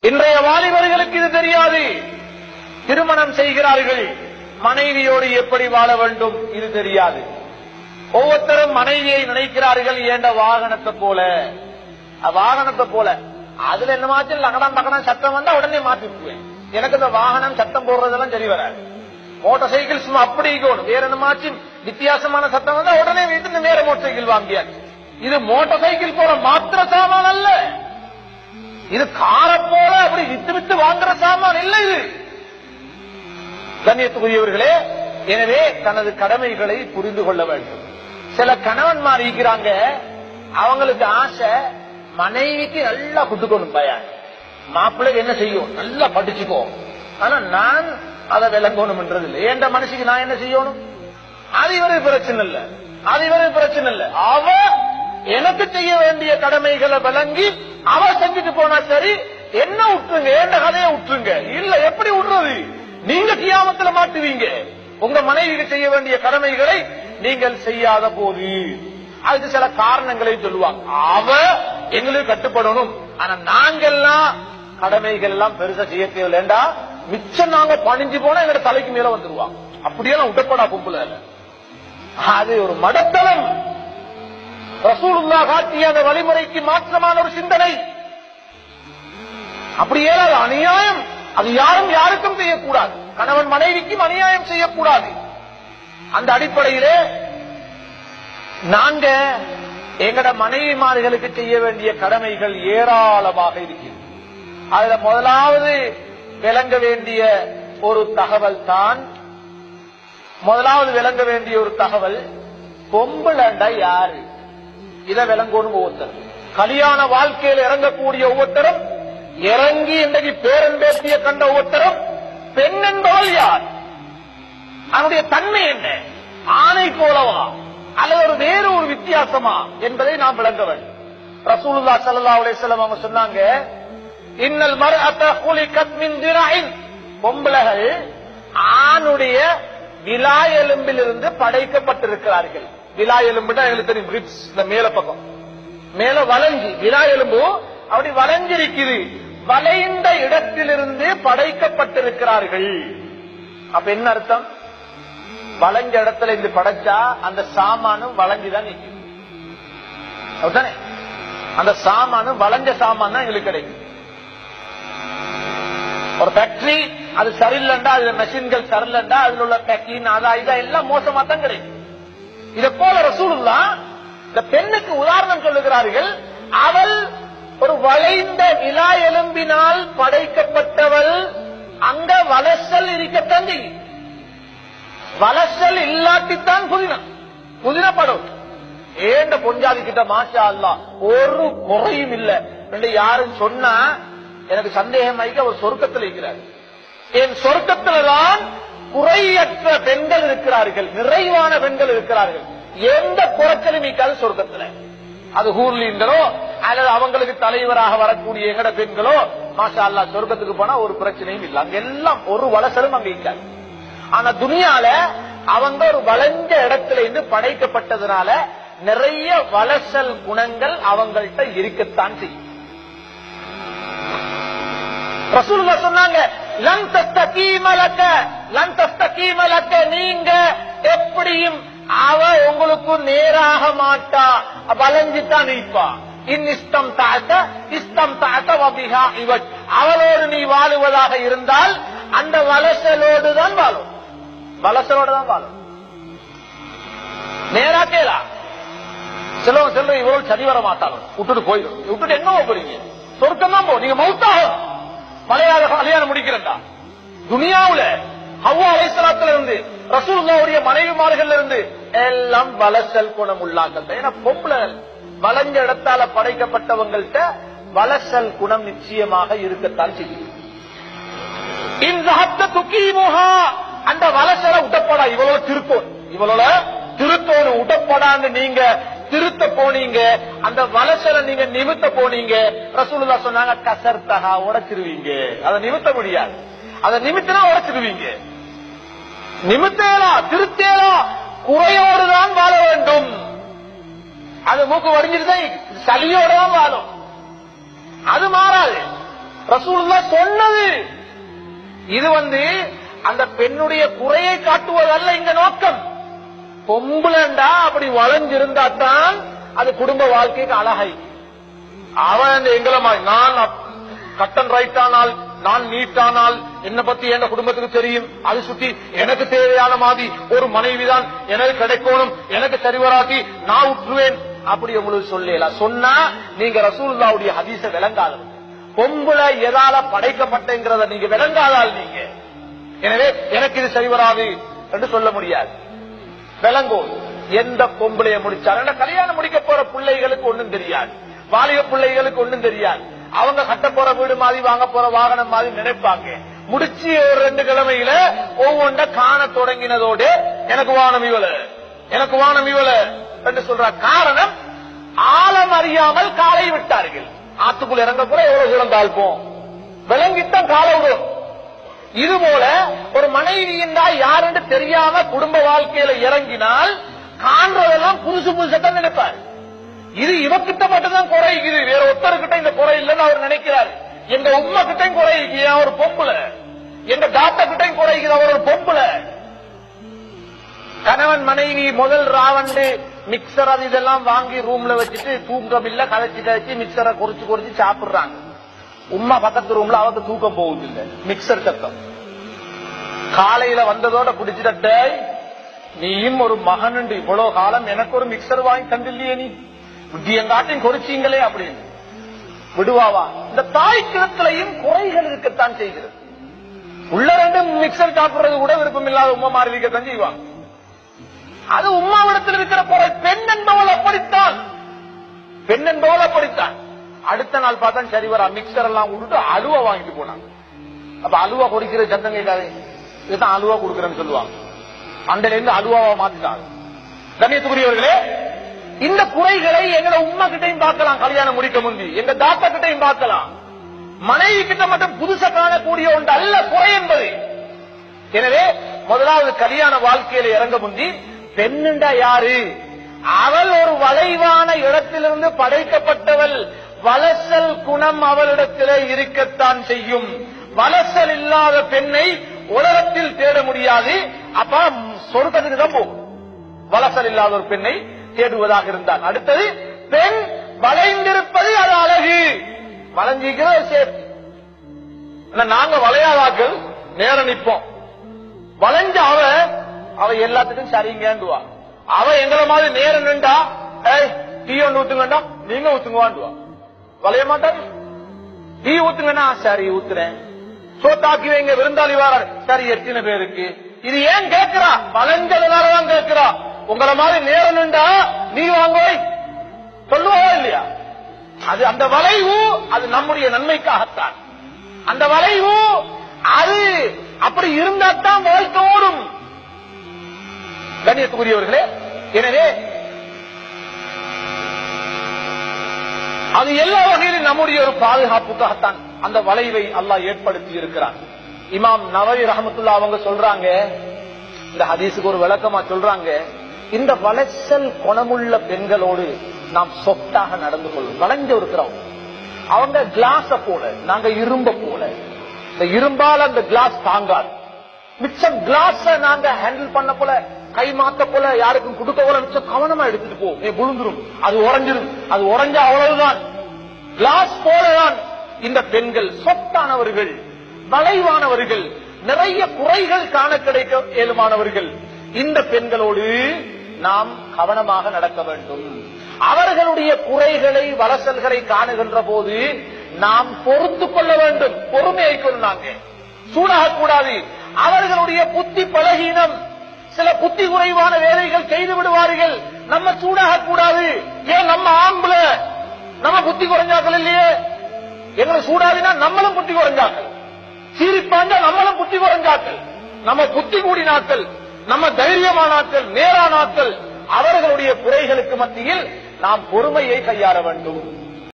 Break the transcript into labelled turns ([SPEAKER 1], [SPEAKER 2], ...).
[SPEAKER 1] இன்றைய வாலிபர்களுக்கு இது தெரியாது திருமணம் செய்கிறார்கள் மனைவியோடு எப்படி வாழ வேண்டும் இது தெரியாது ஒவ்வொருத்தரும் மனைவியை நினைக்கிறார்கள் ஏண்ட வாகனத்தை போல அஹ் வாகனத்தை போல அதுல என்னமாச்சும் லகடம் பகடம் சத்தம் வந்தா உடனே மாத்தி விட்டுருவேன் எனக்கு இந்த வாகனம் சத்தம் போடுறதெல்லாம் சரி வராது மோட்டார் சைக்கிள் சும்மா அப்படி இருக்கணும் வேற என்னமாச்சும் வித்தியாசமான சத்தம் வந்தா உடனே வீட்டு வேற மோட்டார் சைக்கிள் வாங்கியாச்சு இது மோட்டார் சைக்கிள் போல மாத்திர சாமான் அல்ல இது கார போல அப்படி வித்து வித்து வாங்குற சாமான் இல்ல இது கண்ணியத்துக்குரியவர்களே எனவே தனது கடமைகளை புரிந்து கொள்ள வேண்டும் சில கணவன்மார் இருக்கிறாங்க அவங்களுக்கு ஆசை மனைவிக்கு நல்லா குட்டுக்கணும் பையன் மாப்பிள்ளைக்கு என்ன செய்யும் நல்லா படிச்சுக்கோ ஆனா நான் அதை விளங்கணும்ன்றது இல்லை ஏண்ட மனுஷிக்கு நான் என்ன செய்யணும் அது இவருக்கு பிரச்சனை இல்ல அது இவருக்கு பிரச்சனை இல்ல அவ எனக்கு செய்ய வேண்டிய கடமைகளை விளங்கி அவ செஞ்சுட்டு போனா சரி என்ன விட்டுருங்க ஏண்ட கதையை விட்டுருங்க இல்ல எப்படி விடுறது நீங்க கியாமத்துல மாட்டுவீங்க உங்க மனைவிக்கு செய்ய வேண்டிய கடமைகளை நீங்கள் செய்யாத போது அதுக்கு சில காரணங்களை சொல்லுவாங்க அவ எங்களுக்கு கட்டுப்படணும் ஆனா நாங்கெல்லாம் கடமைகள் எல்லாம் பெருசா செய்ய தேவையில்லைண்டா மிச்சம் நாங்க பணிஞ்சு போனா எங்க தலைக்கு மேல வந்துருவாங்க அப்படியெல்லாம் உடப்படா கும்பல அது ஒரு மடத்தலம் ரசூலுல்லா காட்டிய அந்த வழிமுறைக்கு மாற்றமான ஒரு சிந்தனை அப்படியே அது அநியாயம் அது யாரும் யாருக்கும் செய்யக்கூடாது கணவன் மனைவிக்கும் அநியாயம் செய்யக்கூடாது அந்த அடிப்படையிலே நாங்க எங்கட மனைவிமார்களுக்கு செய்ய வேண்டிய கடமைகள் ஏராளமாக இருக்கிறது அதுல முதலாவது விளங்க வேண்டிய ஒரு தகவல் தான் முதலாவது விளங்க வேண்டிய ஒரு தகவல் பொம்பளண்டா யாரு இத விளங்கணும் ஒவ்வொருத்தரும் கல்யாண வாழ்க்கையில் இறங்கக்கூடிய ஒவ்வொருத்தரும் இறங்கி இன்றைக்கு பேரன் பேசிய கண்ட ஒவ்வொருத்தரும் பெண் என்பவள் யார் அவனுடைய தன்மை என்ன ஆணை போலவா அல்லது ஒரு வேறு ஒரு வித்தியாசமா என்பதை நாம் விளங்க வேண்டும் ரசூலுல்லா ஸல்லல்லாஹு அலைஹி வஸல்லம் அவங்க சொன்னாங்க இன்னல் மர்அத குலிகத் மின் திராயின் பொம்பளைகள் ஆணுடைய விலா எலும்பிலிருந்து படைக்கப்பட்டிருக்கிறார்கள் விலா எலும்புனா எங்களுக்கு தெரியும் ரிப்ஸ் இந்த மேல பக்கம் மேல வளைஞ்சி விலா எலும்பு அப்படி வளைஞ்சிருக்குது வளைந்த இடத்திலிருந்து படைக்கப்பட்டிருக்கிறார்கள் அப்ப என்ன அர்த்தம் வளைஞ்ச இடத்துல இருந்து படைச்சா அந்த சாமானும் வளைஞ்சுதான் நிற்கும் அப்படிதானே அந்த சாமானும் வளைஞ்ச சாமான் தான் எங்களுக்கு கிடைக்கும் ஒரு ஃபேக்டரி அது சரியில்லைண்டா அதுல மெஷின்கள் சரியில்லைண்டா அதுல உள்ள பேக்கிங் அதா இதா எல்லாம் மோசமா தான் கிடைக்கும் இத போல ரசூலுல்லா இந்த பெண்ணுக்கு உதாரணம் சொல்லுகிறார்கள் அவள் ஒரு வளைந்த விழா எலும்பினால் படைக்கப்பட்டவள் அங்க வலசல் இருக்கத்தான் செய்யும் வலசல் இல்லாட்டித்தான் புதினம் புதினப்படும் ஏண்ட பொஞ்சாதி கிட்ட மாஷா அல்லா ஒரு குறையும் இல்ல என்று யாரும் சொன்னா எனக்கு சந்தேகம் ஆகி அவர் சொர்க்கத்தில் இருக்கிறார் என் சொர்க்கத்தில்தான் குறையற்ற பெண்கள் இருக்கிறார்கள் நிறைவான பெண்கள் இருக்கிறார்கள் எந்த குறைச்சலும் நீக்காது சொர்க்கத்துல அது ஹூர்லீன்களோ அல்லது அவங்களுக்கு தலைவராக வரக்கூடிய எங்கட பெண்களோ மாஷா அல்லா சொர்க்கத்துக்கு போனா ஒரு பிரச்சனையும் இல்லை அங்க எல்லாம் ஒரு வளசலும் அங்க இருக்காது ஆனா துனியால அவங்க ஒரு வளைஞ்ச இடத்துல இருந்து படைக்கப்பட்டதுனால நிறைய வளசல் குணங்கள் அவங்கள்ட்ட இருக்கத்தான் செய்யும் ரசூலுல்லாஹ் சொன்னாங்க லன் தஸ்தகீம லக்க லன் தஸ்தகீம லக்க நீங்க எப்படியும் அவ உங்களுக்கு நேராக மாட்டா வளைஞ்சுதான் நிற்பா இன் இஸ்தம் தாத்த இஸ்தம் தாத்த வபிஹா இவட் அவளோடு நீ வாழுவதாக இருந்தால் அந்த வலசலோடு தான் வாழும் வலசலோடு தான் வாழும் நேரா கேளா சிலவங்க செல்ற இவ்வளவு சரி வர மாட்டாங்க விட்டுட்டு போயிடும் விட்டுட்டு எங்க போறீங்க சொர்க்கம் தான் போ நீங்க மௌத்தாகும் மலையாள கல்யாணம் முடிக்கிறா துனியாவுல ஹவ்வா அலைசலாத்துல இருந்து ரசூல்லாவுடைய மனைவிமார்கள் இருந்து எல்லாம் வலசல் குணம் உள்ளாக்கள் ஏன்னா பொம்பளை வளைஞ்ச இடத்தால படைக்கப்பட்டவங்கள்ட்ட வலசல் குணம் நிச்சயமாக இருக்கத்தான் செய்யும் இந்த ஹத்த துக்கீமுகா அந்த வலசல உடப்படா இவ்வளவு திருத்தோன் இவ்வளவு திருத்தோடு உடப்படான்னு நீங்க திருத்த போனீங்க அந்த வலசல நீங்க நிமித்த போனீங்க ரசூலுல்லா சொன்னாங்க கசர்த்தகா உடைச்சிருவீங்க அதை நிமித்த முடியாது அதை நிமித்தினா உடைச்சிருவீங்க நிமித்தேலா திருத்தேலா குறையோடு தான் வாழ வேண்டும் அது மூக்கு வடிஞ்சிட்டு தான் சளியோட தான் வாழும் அது மாறாது ரசூலுல்லா சொன்னது இது வந்து அந்த பெண்ணுடைய குறையை காட்டுவதல்ல இங்க நோக்கம் பொம்புலண்டா அப்படி வளைஞ்சிருந்தா தான் அது குடும்ப வாழ்க்கைக்கு அழகை அவன் எங்களமா நான் அப்- கட்டன் ரைட் ஆனால் நான் நீட் ஆனால் என்ன பத்தி என் குடும்பத்துக்கு தெரியும் அது சுத்தி எனக்கு தேவையான மாதிரி ஒரு மனைவிதான் எனக்கு கிடைக்கணும் எனக்கு சரிவராக்கி நான் உற்றுவேன் அப்படி உங்களுக்கு சொல்லல சொன்னா நீங்க ரசூலுல்லாவுடைய ஹதீஸ விளங்காதவங்க பொம்பளை எதால படைக்கப்பட்டங்கிறத நீங்க விளங்காதால் நீங்க எனவே எனக்கு இது சரிவராது என்று சொல்ல முடியாது விளங்கும் எந்த பொம்பளைய முடிச்சாலும் ஏன்னா கல்யாணம் முடிக்க போற பிள்ளைகளுக்கு ஒண்ணும் தெரியாது வாலிப பிள்ளைகளுக்கு ஒண்ணும் தெரியாது அவங்க கட்ட போற வீடு மாதிரி வாங்க போற வாகனம் மாதிரி நினைப்பாங்க முடிச்சு ஒரு ரெண்டு கிழமையில ஒவ்வொன்ற காண தொடங்கினதோடு எனக்கு வானம் இவள எனக்கு வானம் இவள என்று சொல்ற காரணம் ஆழம் அறியாமல் காலை விட்டார்கள் ஆத்துக்குள்ள இறங்க கூட எவ்வளவு தூரம் தாழ்ப்போம் விளங்கித்தான் காலை விடும் இது போல ஒரு மனைவி என்றால் யாருன்னு தெரியாம குடும்ப வாழ்க்கையில இறங்கினால் காண்றதெல்லாம் புதுசு புதுசத்தான் நினைப்பார் இது இவக்கிட்ட மட்டும்தான் குறை இருக்குது வேற ஒருத்தர்கிட்ட இந்த குறை இல்லைன்னு அவர் நினைக்கிறார் எங்க உம்மா கிட்டையும் குறை இருக்குது அவர் ஒரு பொம்புல எங்க தாத்தா கிட்டையும் குறை இருக்குது அவர் ஒரு பொம்புல கணவன் மனைவி முதல் ராவண்டு மிக்சர் அது இதெல்லாம் வாங்கி ரூம்ல வச்சுட்டு தூக்கம் இல்ல கதைச்சு கதைச்சு மிக்சரை குறிச்சு குறிச்சு சாப்பிடுறாங்க உம்மா பக்கத்து ரூம்ல அவருக்கு தூக்கம் போகுது இல்ல மிக்சர் சத்தம் காலையில வந்ததோட குடிச்சிட்ட நீயும் ஒரு மகன் இவ்வளவு காலம் எனக்கு ஒரு மிக்சர் வாங்கி தந்தில்லையே நீ புத்தியங்காட்டையும் குறிச்சீங்களே அப்படின்னு விடுவாவா இந்த தாய் கிழத்திலையும் குறைகள் இருக்கத்தான் செய்கிறது உள்ள ரெண்டு மிக்சர் சாப்பிடுறது கூட விருப்பம் இல்லாத உமா மாறி இருக்கத்தான் செய்வாங்க அது உம்மாவிடத்தில் இருக்கிற குறை பெண் என்பவள் அப்படித்தான் பெண் என்பவள் அப்படித்தான் அடுத்த நாள் பார்த்தா சரி வரா மிக்சர் எல்லாம் விட்டுட்டு அலுவா வாங்கிட்டு போனாங்க அப்ப அலுவா கொடுக்கிற சத்தம் கேட்காது இதுதான் அலுவா கொடுக்கறேன்னு சொல்லுவாங்க அண்டையில இருந்து அலுவாவா மாத்திட்டாங்க கண்ணியத்துக்குரியவர்களே இந்த குறைகளை எங்க உம்மா கிட்டையும் பார்க்கலாம் கல்யாணம் முடிக்க முந்தி எங்க தாத்தா கிட்டையும் பார்க்கலாம் மனைவி கிட்ட மட்டும் புதுசா காணக்கூடிய ஒன்று அல்ல குறை என்பது எனவே முதலாவது கல்யாண வாழ்க்கையில இறங்க முந்தி பெண்ணுண்டா யாரு அவள் ஒரு வளைவான இடத்திலிருந்து படைக்கப்பட்டவள் வலசல் குணம் அவளிடத்திலே இருக்கத்தான் செய்யும் வலசல் இல்லாத பெண்ணை உலகத்தில் தேட முடியாது அப்ப சொர்க்கத்துக்கு தான் போகும் வலசல் இல்லாத ஒரு பெண்ணை தேடுவதாக இருந்தால் அடுத்தது பெண் வளைந்திருப்பது அது அழகு வளைஞ்சிக்கிறது சேஃப்டி ஆனா நாங்க வளையாதாக்கள் நேரம் நிப்போம் வளைஞ்ச அவ அவ எல்லாத்துக்கும் சரிங்கன்றுவா அவ எங்களை மாதிரி நேரம் நின்றா ஏய் டீ ஒன்று ஊத்துங்கண்டா நீங்க ஊத்துங்கவாண்டுவா வளைய மாட்டாரு டீ ஊத்துங்கன்னா சரி ஊத்துறேன் சோத்தாக்கி வைங்க விருந்தாளி வாராரு சரி எத்தனை பேருக்கு இது ஏன் கேட்கிறா வளைஞ்சதுனாலதான் கேட்கிறா உங்களை மாதிரி நேரம் நின்றா நீ வாங்கோய் சொல்லுவாவா இல்லையா அது அந்த வளைவு அது நம்முடைய நன்மைக்காகத்தான் அந்த வளைவு அது அப்படி இருந்தாத்தான் வாழ்க்கை ஓடும் கண்ணியத்துக்குரியவர்களே எனவே அது எல்லா வகையிலும் நம்முடைய ஒரு பாதுகாப்புக்காகத்தான் அந்த வளைவை அல்லாஹ் ஏற்படுத்தி இருக்கிறான் இமாம் நவவி ரஹமத்துல்லா அவங்க சொல்றாங்க இந்த ஹதீஸுக்கு ஒரு விளக்கமா சொல்றாங்க இந்த வளசல் குணமுள்ள பெண்களோடு நாம் சொத்தாக நடந்து கொள்ளும் வளைஞ்ச இருக்கிறோம் அவங்க கிளாஸ போல நாங்க இரும்ப போல இந்த இரும்பால அந்த கிளாஸ் தாங்காது மிச்சம் கிளாஸ நாங்க ஹேண்டில் பண்ண போல கை மாத்த போல யாருக்கும் கொடுக்க போல மிச்சம் கவனமா எடுத்துட்டு போ ஏ விழுந்துரும் அது உறைஞ்சிரும் அது உறைஞ்சா அவ்வளவுதான் கிளாஸ் போலதான் இந்த பெண்கள் சொத்தானவர்கள் வளைவானவர்கள் நிறைய குறைகள் காண கிடைக்க இயலுமானவர்கள் இந்த பெண்களோடு நாம் கவனமாக நடக்க வேண்டும் அவர்களுடைய குறைகளை வளசல்களை காணுகின்ற போது நாம் பொறுத்து கொள்ள வேண்டும் பொறுமையை கொண்டாங்க சூடாக கூடாது அவர்களுடைய புத்தி பலகீனம் சில புத்தி குறைவான வேலைகள் செய்து விடுவார்கள் நம்ம சூடாக கூடாது ஏன் நம்ம ஆம்பளை நம்ம புத்தி குறைஞ்சாக்கள் இல்லையே எங்களை சூடாதினா நம்மளும் புத்தி குறைஞ்சாக்கள் சீரிப்பாண்டா நம்மளும் புத்தி குறைஞ்சாக்கள் நம்ம புத்தி கூடினாக்கள் நம்ம தைரியமானாக்கள் நேரானாக்கள் அவர்களுடைய குறைகளுக்கு மத்தியில் நாம் பொறுமையை கையாள வேண்டும்